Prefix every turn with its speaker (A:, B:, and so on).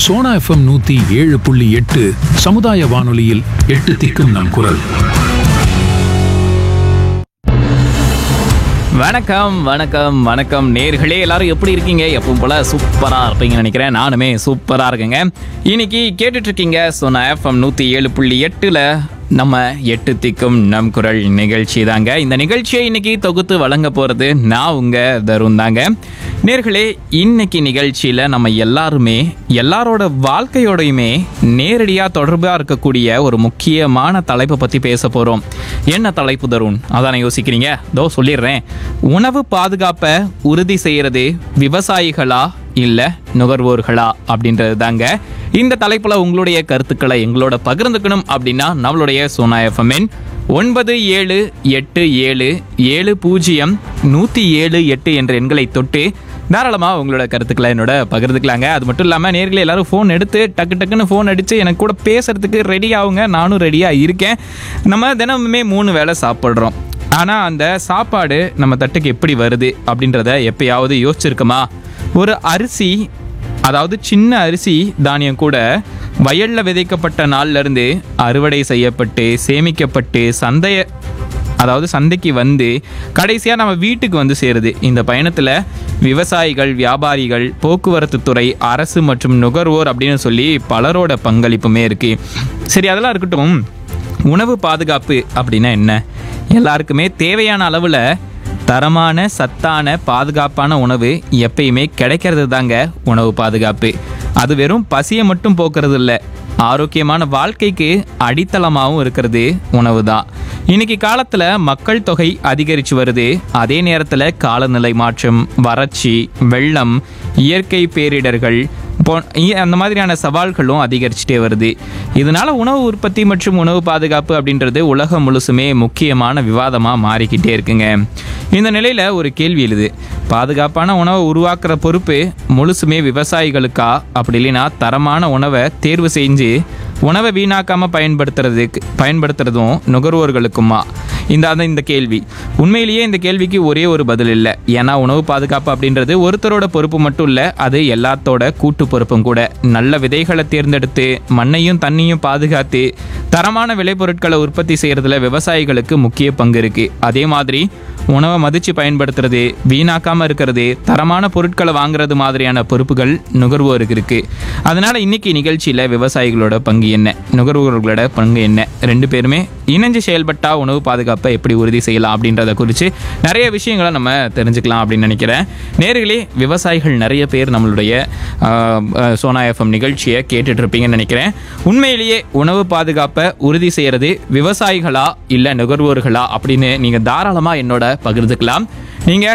A: Sona FM நூத்தி ஏழு புள்ளி எட்டு சமுதாய வானொலியில் எட்டு திக்கும் நம் குரல்
B: வணக்கம் வணக்கம் வணக்கம் நேர்களே எல்லாரும் எப்படி இருக்கீங்க எப்பவும் போல சூப்பரா இருப்பீங்கன்னு நினைக்கிறேன் நானுமே சூப்பரா இருக்கேங்க இன்னைக்கு கேட்டுட்டு இருக்கீங்க சொன்ன எஃப்எம் நூத்தி ஏழு புள்ளி எட்டுல நம்ம எட்டு திக்கும் நம் குரல் நிகழ்ச்சி தாங்க இந்த நிகழ்ச்சியை இன்னைக்கு தொகுத்து வழங்க போறது நான் உங்க தருண் தாங்க நேர்களே இன்னைக்கு நிகழ்ச்சியில நம்ம எல்லாருமே எல்லாரோட வாழ்க்கையோடையுமே நேரடியா தொடர்பா இருக்கக்கூடிய ஒரு முக்கியமான தலைப்பை பத்தி பேச போறோம் என்ன தலைப்பு தருண் அதானே யோசிக்கிறீங்க தோ சொல்லிடுறேன் உணவு பாதுகாப்பை உறுதி செய்யறது விவசாயிகளா இல்ல நுகர்வோர்களா அப்படின்றது தாங்க இந்த தலைப்புல உங்களுடைய கருத்துக்களை எங்களோட பகிர்ந்துக்கணும் அப்படின்னா நம்மளுடைய சோனா எஃப்எம்என் ஒன்பது ஏழு எட்டு ஏழு ஏழு பூஜ்ஜியம் நூற்றி ஏழு எட்டு என்ற எண்களை தொட்டு தாராளமாக உங்களோட கருத்துக்களை என்னோட பகிர்ந்துக்கலாங்க அது மட்டும் இல்லாமல் நேர்களே எல்லாரும் ஃபோன் எடுத்து டக்கு டக்குன்னு ஃபோன் அடித்து எனக்கு கூட பேசுறதுக்கு ரெடி ஆகுங்க நானும் ரெடியாக இருக்கேன் நம்ம தினமுமே மூணு வேளை சாப்பிட்றோம் ஆனால் அந்த சாப்பாடு நம்ம தட்டுக்கு எப்படி வருது அப்படின்றத எப்பயாவது யோசிச்சிருக்கோமா ஒரு அரிசி அதாவது சின்ன அரிசி தானியம் கூட வயல்ல விதைக்கப்பட்ட நாள்ல இருந்து அறுவடை செய்யப்பட்டு சேமிக்கப்பட்டு சந்தைய அதாவது சந்தைக்கு வந்து கடைசியாக நம்ம வீட்டுக்கு வந்து சேருது இந்த பயணத்தில் விவசாயிகள் வியாபாரிகள் போக்குவரத்து துறை அரசு மற்றும் நுகர்வோர் அப்படின்னு சொல்லி பலரோட பங்களிப்புமே இருக்கு சரி அதெல்லாம் இருக்கட்டும் உணவு பாதுகாப்பு அப்படின்னா என்ன எல்லாருக்குமே தேவையான அளவில் தரமான சத்தான பாதுகாப்பான உணவு எப்பயுமே கிடைக்கிறது தாங்க உணவு பாதுகாப்பு அது வெறும் பசியை மட்டும் போக்குறது இல்லை ஆரோக்கியமான வாழ்க்கைக்கு அடித்தளமாகவும் இருக்கிறது உணவு தான் இன்னைக்கு காலத்தில் மக்கள் தொகை அதிகரித்து வருது அதே நேரத்தில் காலநிலை மாற்றம் வறட்சி வெள்ளம் இயற்கை பேரிடர்கள் போ இ- அந்த மாதிரியான சவால்களும் அதிகரிச்சுட்டே வருது இதனால உணவு உற்பத்தி மற்றும் உணவு பாதுகாப்பு அப்படின்றது உலகம் முழுசுமே முக்கியமான விவாதமாக மாறிக்கிட்டே இருக்குங்க இந்த நிலையில ஒரு கேள்வி எழுது பாதுகாப்பான உணவை உருவாக்குற பொறுப்பு முழுசுமே விவசாயிகளுக்கா அப்படி இல்லைன்னா தரமான உணவை தேர்வு செஞ்சு உணவை வீணாக்காம பயன்படுத்துறதுக்கு பயன்படுத்துறதும் நுகர்வோர்களுக்குமா இந்த அந்த இந்த கேள்வி உண்மையிலேயே இந்த கேள்விக்கு ஒரே ஒரு பதில் இல்லை ஏன்னா உணவு பாதுகாப்பு அப்படின்றது ஒருத்தரோட பொறுப்பு மட்டும் இல்லை அது எல்லாத்தோட கூட்டு பொறுப்பும் கூட நல்ல விதைகளை தேர்ந்தெடுத்து மண்ணையும் தண்ணியும் பாதுகாத்து தரமான விளைபொருட்களை உற்பத்தி செய்யறதுல விவசாயிகளுக்கு முக்கிய பங்கு இருக்கு அதே மாதிரி உணவை மதிச்சு பயன்படுத்துறது வீணாக்காம இருக்கிறது தரமான பொருட்களை வாங்குறது மாதிரியான பொறுப்புகள் நுகர்வோருக்கு இருக்கு அதனால இன்னைக்கு நிகழ்ச்சியில விவசாயிகளோட பங்கு என்ன நுகர்வோர்களோட பங்கு என்ன ரெண்டு பேருமே இணைஞ்சு செயல்பட்டா உணவு பாதுகாப்பை எப்படி உறுதி செய்யலாம் அப்படின்றத குறித்து நிறைய விஷயங்களை நம்ம தெரிஞ்சுக்கலாம் அப்படின்னு நினைக்கிறேன் நேர்களே விவசாயிகள் நிறைய பேர் நம்மளுடைய ஆஹ், ஆஹ், சோனா எஃப்எம் நிகழ்ச்சியை கேட்டுட்டு இருப்பீங்கன்னு நினைக்கிறேன் உண்மையிலேயே உணவு பாதுகாப்பை உறுதி செய்யறது விவசாயிகளா இல்லை நுகர்வோர்களா அப்படின்னு நீங்கள் தாராளமாக என்னோட பகிர்ந்துக்கலாம் நீங்கள்